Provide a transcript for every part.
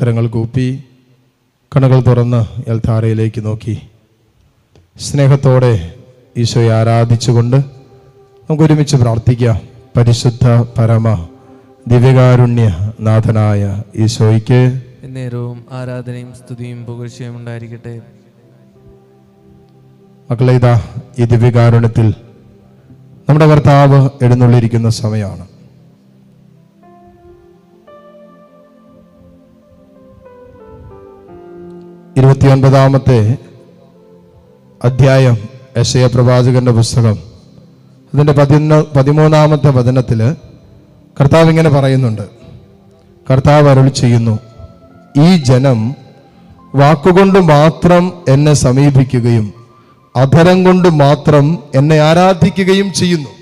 കരങ്ങൾ കൂപ്പി കണ്ണുകൾ തുറന്ന് എൽത്താരയിലേക്ക് നോക്കി സ്നേഹത്തോടെ ഈശോയെ ആരാധിച്ചുകൊണ്ട് നമുക്ക് ഒരുമിച്ച് പ്രാർത്ഥിക്കാം പരിശുദ്ധ പരമ ദിവ്യകാരുണ്യ നാഥനായ ഈശോയ്ക്ക് എന്നേരവും ആരാധനയും സ്തുതിയും പുകഴ്ചയും ഉണ്ടായിരിക്കട്ടെ മക്കളെ ഇതാ ഈ ദിവ്യകാരുണ്യത്തിൽ നമ്മുടെ കർത്താവ് എഴുന്നള്ളിയിരിക്കുന്ന സമയമാണ് ഇരുപത്തിയൊൻപതാമത്തെ അധ്യായം യശയ പ്രവാചകന്റെ പുസ്തകം അതിൻ്റെ പതിനൊ പതിമൂന്നാമത്തെ വചനത്തിൽ കർത്താവ് ഇങ്ങനെ പറയുന്നുണ്ട് കർത്താവ് അരുൾ ചെയ്യുന്നു ഈ ജനം വാക്കുകൊണ്ട് മാത്രം എന്നെ സമീപിക്കുകയും അധരം കൊണ്ട് മാത്രം എന്നെ ആരാധിക്കുകയും ചെയ്യുന്നു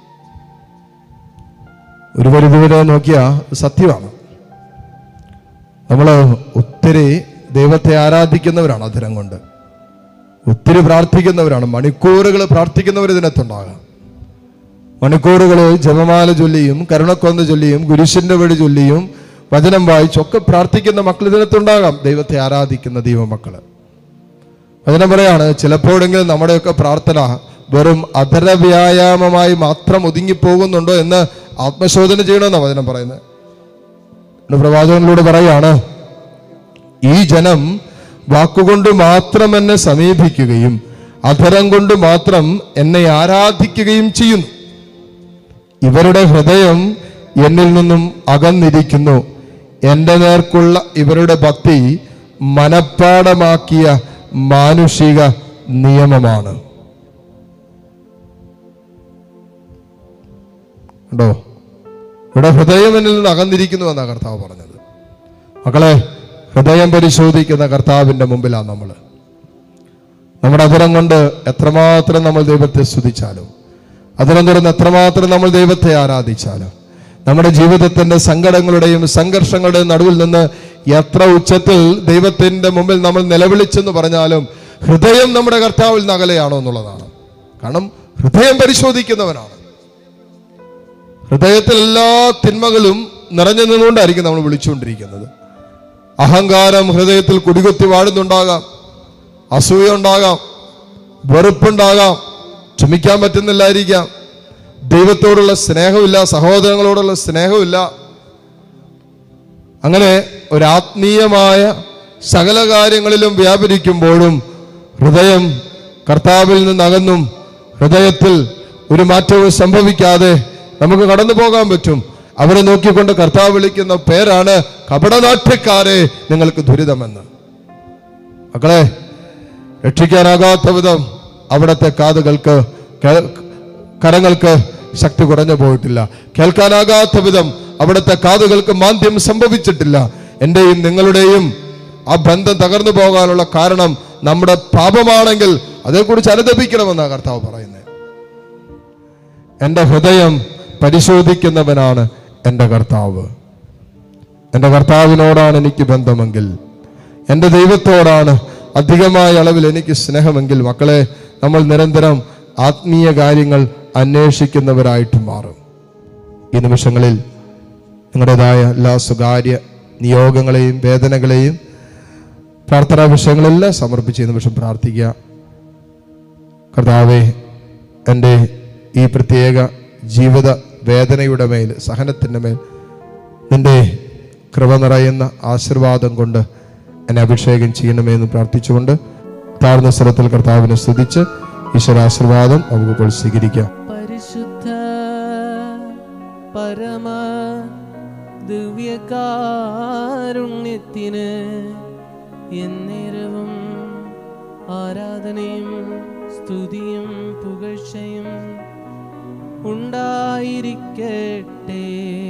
ഒരു പരിധിവരെ നോക്കിയ സത്യമാണ് നമ്മൾ ഒത്തിരി ദൈവത്തെ ആരാധിക്കുന്നവരാണ് അധരം കൊണ്ട് ഒത്തിരി പ്രാർത്ഥിക്കുന്നവരാണ് മണിക്കൂറുകൾ പ്രാർത്ഥിക്കുന്നവർ ഇതിനകത്തുണ്ടാകാം മണിക്കൂറുകൾ ജപമാല ചൊല്ലിയും കരുണക്കൊന്ത ചൊല്ലിയും കുരിശിന്റെ വഴി ചൊല്ലിയും വചനം വായിച്ചൊക്കെ പ്രാർത്ഥിക്കുന്ന മക്കൾ ഇതിനകത്തുണ്ടാകാം ദൈവത്തെ ആരാധിക്കുന്ന ദൈവമക്കള് വചനം പറയാണ് ചിലപ്പോഴെങ്കിലും നമ്മുടെയൊക്കെ പ്രാർത്ഥന വെറും അധര വ്യായാമമായി മാത്രം ഒതുങ്ങിപ്പോകുന്നുണ്ടോ എന്ന് ആത്മശോധന ചെയ്യണമെന്നാണ് വചനം പറയുന്നത് ഇന്ന് പ്രവാചകനിലൂടെ പറയാണ് ഈ ജനം വാക്കുകൊണ്ട് മാത്രം എന്നെ സമീപിക്കുകയും അധരം കൊണ്ട് മാത്രം എന്നെ ആരാധിക്കുകയും ചെയ്യുന്നു ഇവരുടെ ഹൃദയം എന്നിൽ നിന്നും അകന്നിരിക്കുന്നു എൻ്റെ നേർക്കുള്ള ഇവരുടെ ഭക്തി മനപ്പാടമാക്കിയ മാനുഷിക നിയമമാണ് ഉണ്ടോ ഇവിടെ ഹൃദയം എന്നിൽ നിന്ന് അകന്നിരിക്കുന്നു എന്നാണ് കർത്താവ് പറഞ്ഞത് മക്കളെ ഹൃദയം പരിശോധിക്കുന്ന കർത്താവിൻ്റെ മുമ്പിലാണ് നമ്മൾ നമ്മുടെ അധരം കൊണ്ട് എത്രമാത്രം നമ്മൾ ദൈവത്തെ സ്തുതിച്ചാലും അധരം തുറന്ന് എത്രമാത്രം നമ്മൾ ദൈവത്തെ ആരാധിച്ചാലും നമ്മുടെ ജീവിതത്തിന്റെ സങ്കടങ്ങളുടെയും സംഘർഷങ്ങളുടെയും നടുവിൽ നിന്ന് എത്ര ഉച്ചത്തിൽ ദൈവത്തിന്റെ മുമ്പിൽ നമ്മൾ നിലവിളിച്ചെന്ന് പറഞ്ഞാലും ഹൃദയം നമ്മുടെ കർത്താവിൽ നിന്ന് അകലെയാണോ എന്നുള്ളതാണ് കാരണം ഹൃദയം പരിശോധിക്കുന്നവനാണ് ഹൃദയത്തിൽ എല്ലാ തിന്മകളും നിറഞ്ഞു നിന്നുകൊണ്ടായിരിക്കും നമ്മൾ വിളിച്ചുകൊണ്ടിരിക്കുന്നത് അഹങ്കാരം ഹൃദയത്തിൽ കുടികുത്തി വാഴുന്നുണ്ടാകാം അസൂയ ഉണ്ടാകാം വെറുപ്പുണ്ടാകാം ക്ഷമിക്കാൻ പറ്റുന്നില്ലായിരിക്കാം ദൈവത്തോടുള്ള സ്നേഹമില്ല സഹോദരങ്ങളോടുള്ള സ്നേഹമില്ല അങ്ങനെ ഒരു ആത്മീയമായ സകല കാര്യങ്ങളിലും വ്യാപരിക്കുമ്പോഴും ഹൃദയം കർത്താവിൽ നിന്നകന്നും ഹൃദയത്തിൽ ഒരു മാറ്റവും സംഭവിക്കാതെ നമുക്ക് കടന്നു പോകാൻ പറ്റും അവരെ നോക്കിക്കൊണ്ട് കർത്താവ് വിളിക്കുന്ന പേരാണ് കപടനാട്യക്കാരെ നിങ്ങൾക്ക് ദുരിതമെന്ന് മക്കളെ രക്ഷിക്കാനാകാത്ത വിധം അവിടുത്തെ കാതുകൾക്ക് കേ- കരങ്ങൾക്ക് ശക്തി കുറഞ്ഞു പോയിട്ടില്ല കേൾക്കാനാകാത്ത വിധം അവിടുത്തെ കാതുകൾക്ക് മാന്ദ്യം സംഭവിച്ചിട്ടില്ല എന്റെയും നിങ്ങളുടെയും ആ ബന്ധം തകർന്നു പോകാനുള്ള കാരണം നമ്മുടെ പാപമാണെങ്കിൽ അതേക്കുറിച്ച് അനുദപിക്കണമെന്നാണ് കർത്താവ് പറയുന്നത് എൻ്റെ ഹൃദയം പരിശോധിക്കുന്നവനാണ് എൻ്റെ കർത്താവ് എൻ്റെ കർത്താവിനോടാണ് എനിക്ക് ബന്ധമെങ്കിൽ എൻ്റെ ദൈവത്തോടാണ് അധികമായ അളവിൽ എനിക്ക് സ്നേഹമെങ്കിൽ മക്കളെ നമ്മൾ നിരന്തരം ആത്മീയ കാര്യങ്ങൾ അന്വേഷിക്കുന്നവരായിട്ട് മാറും ഈ നിമിഷങ്ങളിൽ നിങ്ങളുടേതായ എല്ലാ സ്വകാര്യ നിയോഗങ്ങളെയും വേദനകളെയും പ്രാർത്ഥനാ വിഷയങ്ങളെല്ലാം സമർപ്പിച്ച് ഈ നിമിഷം പ്രാർത്ഥിക്കുക കർത്താവെ എൻ്റെ ഈ പ്രത്യേക ജീവിത വേദനയുടെ മേൽ സഹനത്തിൻ്റെ മേൽ നിന്റെ കൃപ നിറയുന്ന ആശീർവാദം കൊണ്ട് എന്നെ അഭിഷേകം ചെയ്യണമെന്ന് പ്രാർത്ഥിച്ചുകൊണ്ട് താഴ്ന്ന സ്ഥലത്തിൽ കർത്താവിനെ സ്തുതിച്ച് ഈശ്വരാശീർവാദം നമുക്കിപ്പോൾ സ്വീകരിക്കാം പരിശുദ്ധ പരമ ദിവ്യകാരുണ്യത്തിന് എന്നേരവും ആരാധനയും സ്തുതിയും പുകഴ്ചയും ഉണ്ടായിരിക്കട്ടെ